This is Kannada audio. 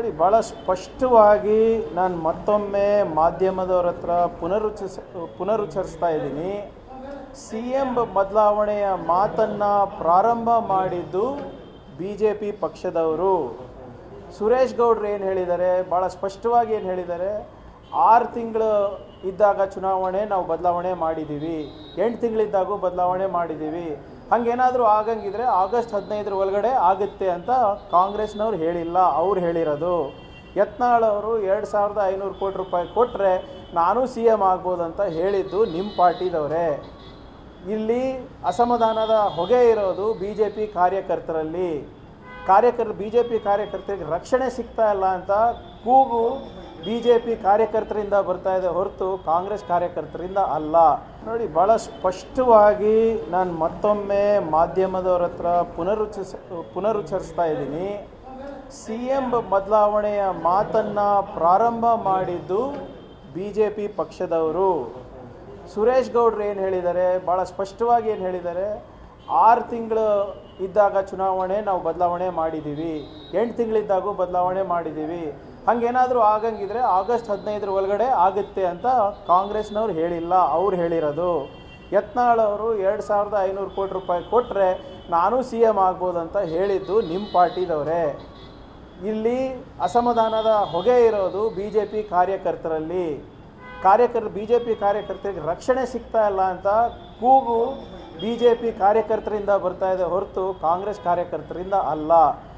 ನೋಡಿ ಭಾಳ ಸ್ಪಷ್ಟವಾಗಿ ನಾನು ಮತ್ತೊಮ್ಮೆ ಮಾಧ್ಯಮದವ್ರ ಹತ್ರ ಪುನರುಚ್ಚರಿಸ ಪುನರುಚ್ಚರಿಸ್ತಾ ಇದ್ದೀನಿ ಸಿ ಎಂ ಬದಲಾವಣೆಯ ಮಾತನ್ನು ಪ್ರಾರಂಭ ಮಾಡಿದ್ದು ಬಿ ಜೆ ಪಿ ಪಕ್ಷದವರು ಸುರೇಶ್ ಗೌಡ್ರು ಏನು ಹೇಳಿದ್ದಾರೆ ಭಾಳ ಸ್ಪಷ್ಟವಾಗಿ ಏನು ಹೇಳಿದ್ದಾರೆ ಆರು ತಿಂಗಳು ಇದ್ದಾಗ ಚುನಾವಣೆ ನಾವು ಬದಲಾವಣೆ ಮಾಡಿದ್ದೀವಿ ಎಂಟು ತಿಂಗಳಿದ್ದಾಗೂ ಬದಲಾವಣೆ ಮಾಡಿದ್ದೀವಿ ಹಾಗೇನಾದರೂ ಆಗಂಗಿದ್ರೆ ಆಗಸ್ಟ್ ಹದಿನೈದರ ಒಳಗಡೆ ಆಗುತ್ತೆ ಅಂತ ಕಾಂಗ್ರೆಸ್ನವ್ರು ಹೇಳಿಲ್ಲ ಅವ್ರು ಹೇಳಿರೋದು ಯತ್ನಾಳ್ ಅವರು ಎರಡು ಸಾವಿರದ ಐನೂರು ಕೋಟಿ ರೂಪಾಯಿ ಕೊಟ್ಟರೆ ನಾನು ಸಿ ಎಮ್ ಆಗ್ಬೋದು ಅಂತ ಹೇಳಿದ್ದು ನಿಮ್ಮ ಪಾರ್ಟಿದವರೇ ಇಲ್ಲಿ ಅಸಮಾಧಾನದ ಹೊಗೆ ಇರೋದು ಬಿ ಜೆ ಪಿ ಕಾರ್ಯಕರ್ತರಲ್ಲಿ ಕಾರ್ಯಕರ್ತರು ಬಿ ಜೆ ಪಿ ಕಾರ್ಯಕರ್ತರಿಗೆ ರಕ್ಷಣೆ ಸಿಗ್ತಾ ಇಲ್ಲ ಅಂತ ಕೂಗು ಬಿ ಜೆ ಪಿ ಕಾರ್ಯಕರ್ತರಿಂದ ಬರ್ತಾ ಇದೆ ಹೊರತು ಕಾಂಗ್ರೆಸ್ ಕಾರ್ಯಕರ್ತರಿಂದ ಅಲ್ಲ ನೋಡಿ ಭಾಳ ಸ್ಪಷ್ಟವಾಗಿ ನಾನು ಮತ್ತೊಮ್ಮೆ ಮಾಧ್ಯಮದವ್ರ ಹತ್ರ ಪುನರುಚ್ಚರಿಸ ಪುನರುಚ್ಚರಿಸ್ತಾ ಇದ್ದೀನಿ ಸಿ ಎಂ ಬದಲಾವಣೆಯ ಮಾತನ್ನು ಪ್ರಾರಂಭ ಮಾಡಿದ್ದು ಬಿ ಜೆ ಪಿ ಪಕ್ಷದವರು ಸುರೇಶ್ ಗೌಡ್ರು ಏನು ಹೇಳಿದ್ದಾರೆ ಭಾಳ ಸ್ಪಷ್ಟವಾಗಿ ಏನು ಹೇಳಿದ್ದಾರೆ ಆರು ತಿಂಗಳು ಇದ್ದಾಗ ಚುನಾವಣೆ ನಾವು ಬದಲಾವಣೆ ಮಾಡಿದ್ದೀವಿ ಎಂಟು ತಿಂಗಳಿದ್ದಾಗೂ ಬದಲಾವಣೆ ಮಾಡಿದ್ದೀವಿ ಹಾಗೇನಾದರೂ ಆಗಂಗಿದ್ರೆ ಆಗಸ್ಟ್ ಹದಿನೈದರ ಒಳಗಡೆ ಆಗುತ್ತೆ ಅಂತ ಕಾಂಗ್ರೆಸ್ನವ್ರು ಹೇಳಿಲ್ಲ ಅವ್ರು ಹೇಳಿರೋದು ಯತ್ನಾಳ್ ಅವರು ಎರಡು ಸಾವಿರದ ಐನೂರು ಕೋಟಿ ರೂಪಾಯಿ ಕೊಟ್ಟರೆ ನಾನು ಸಿ ಎಮ್ ಆಗ್ಬೋದು ಅಂತ ಹೇಳಿದ್ದು ನಿಮ್ಮ ಪಾರ್ಟಿದವರೇ ಇಲ್ಲಿ ಅಸಮಾಧಾನದ ಹೊಗೆ ಇರೋದು ಬಿ ಜೆ ಪಿ ಕಾರ್ಯಕರ್ತರಲ್ಲಿ ಕಾರ್ಯಕರ್ತರು ಬಿ ಜೆ ಪಿ ಕಾರ್ಯಕರ್ತರಿಗೆ ರಕ್ಷಣೆ ಸಿಗ್ತಾ ಇಲ್ಲ ಅಂತ ಕೂಗು ಬಿ ಜೆ ಪಿ ಕಾರ್ಯಕರ್ತರಿಂದ ಬರ್ತಾ ಇದೆ ಹೊರತು ಕಾಂಗ್ರೆಸ್ ಕಾರ್ಯಕರ್ತರಿಂದ ಅಲ್ಲ